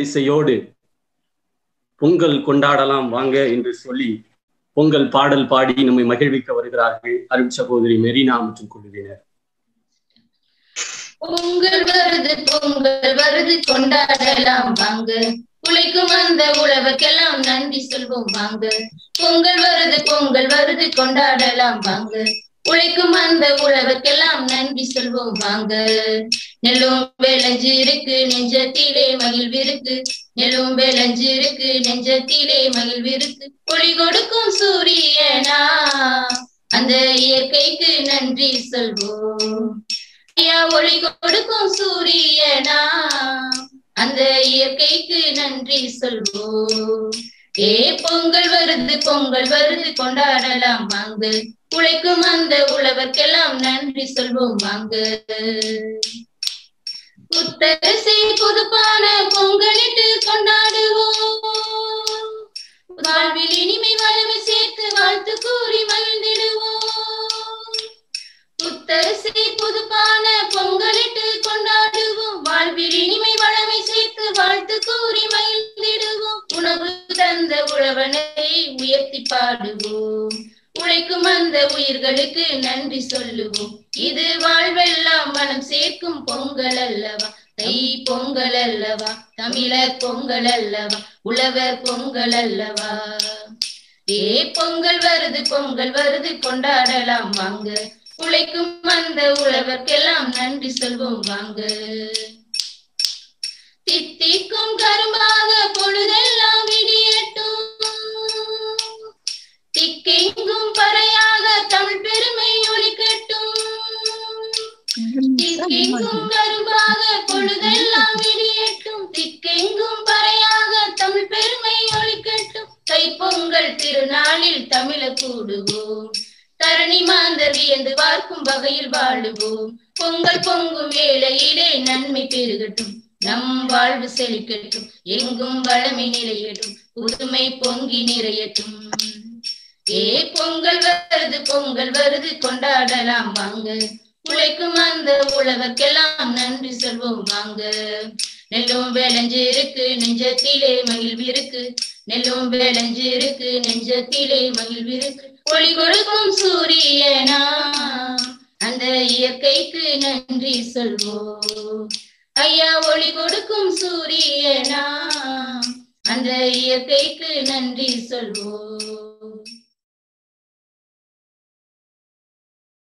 பொங்கல் இசையோடு பொங்கல் கொண்டாடலாம் வாங்க என்று சொல்லி பொங்கல் பாடல் பாடி நம்மை மகிழ்விக்க வருகிறார்கள் அருள் சகோதரி மெரினா மற்றும் குழுவினர் பொங்கல் வருது பொங்கல் வருது கொண்டாடலாம் வாங்க உழைக்கும் அந்த உழவர்க்கெல்லாம் நன்றி சொல்வோம் வாங்க பொங்கல் வருது பொங்கல் வருது கொண்டாடலாம் வாங்க உழைக்கும் அந்த உழவர்க்கெல்லாம் நன்றி சொல்வோம் வாங்க நெல்லும் விளைஞ்சு இருக்கு நெஞ்சத்திலே மகிழ்விருக்கு நெல்லும் விளைஞ்சு இருக்கு நெஞ்சத்திலே மகிழ்விருக்கு ஒளி கொடுக்கும் சூரியனா அந்த இயற்கைக்கு நன்றி சொல்வோம் ஐயா ஒளி கொடுக்கும் சூரியனா அந்த இயற்கைக்கு நன்றி சொல்வோம் ஏ பொங்கல் வருது பொங்கல் வருது கொண்டாடலாம் வாங்க உழைக்கும் அந்த உழவர்க்கெல்லாம் நன்றி சொல்வோம் வாங்க புத்தரசை புதுப்பான பொங்கலிட்டு கொண்டாடுவோம் வாழ்வில் இனிமை வளமை சேர்த்து வாழ்த்து கூறி மகிழ்ந்திடுவோம் புத்தரசை புதுப்பான பொங்கலிட்டு கொண்டாடுவோம் வாழ்வில் இனிமை வளமை சேர்த்து வாழ்த்து கூறி மகிழ்ந்திடுவோம் உணவு தந்த உழவனை உயர்த்தி பாடுவோம் உழைக்கும் அந்த உயிர்களுக்கு நன்றி சொல்லுவோம் இது வாழ்வெல்லாம் மனம் சேர்க்கும் பொங்கல் அல்லவா தை பொங்கல் அல்லவா தமிழர் பொங்கல் அல்லவா உழவர் பொங்கல் அல்லவா ஏ பொங்கல் வருது பொங்கல் வருது கொண்டாடலாம் வாங்க உழைக்கும் அந்த உழவர்க்கெல்லாம் நன்றி சொல்வோம் வாங்க தித்திக்கும் கரும்பாக பொழுதெல்லாம் விடியட்டும் திக்கெங்கும் பறையாக தமிழ் பெருமை ஒலிக்கட்டும் திக்கெங்கும் கரும்பாக பொழுதெல்லாம் விடியட்டும் திக்கெங்கும் பறையாக தமிழ் பெருமை ஒலிக்கட்டும் தைப்பொங்கல் திருநாளில் தமிழ கூடுவோம் தரணி மாந்தர் வியந்து பார்க்கும் வகையில் வாழுவோம் பொங்கல் பொங்கும் வேளையிலே நன்மை பெருகட்டும் நம் வாழ்வு செழிக்கட்டும் எங்கும் வளமை நிறையட்டும் புதுமை பொங்கி நிறையட்டும் ஏ பொங்கல் வருது பொங்கல் வருது கொண்டாடலாம் வாங்க உழைக்கும் அந்த உழவர்க்கெல்லாம் நன்றி சொல்வோம் வாங்க நெல்லும் விளைஞ்சு இருக்கு நெஞ்சத்திலே மகிழ்விருக்கு நெல்லும் விளைஞ்சு இருக்கு நெஞ்சத்திலே மகிழ்விருக்கு ஒளி கொடுக்கும் சூரியனா அந்த இயற்கைக்கு நன்றி சொல்வோம் ஐயா ஒளி கொடுக்கும் சூரியனா அந்த இயற்கைக்கு நன்றி சொல்வோம்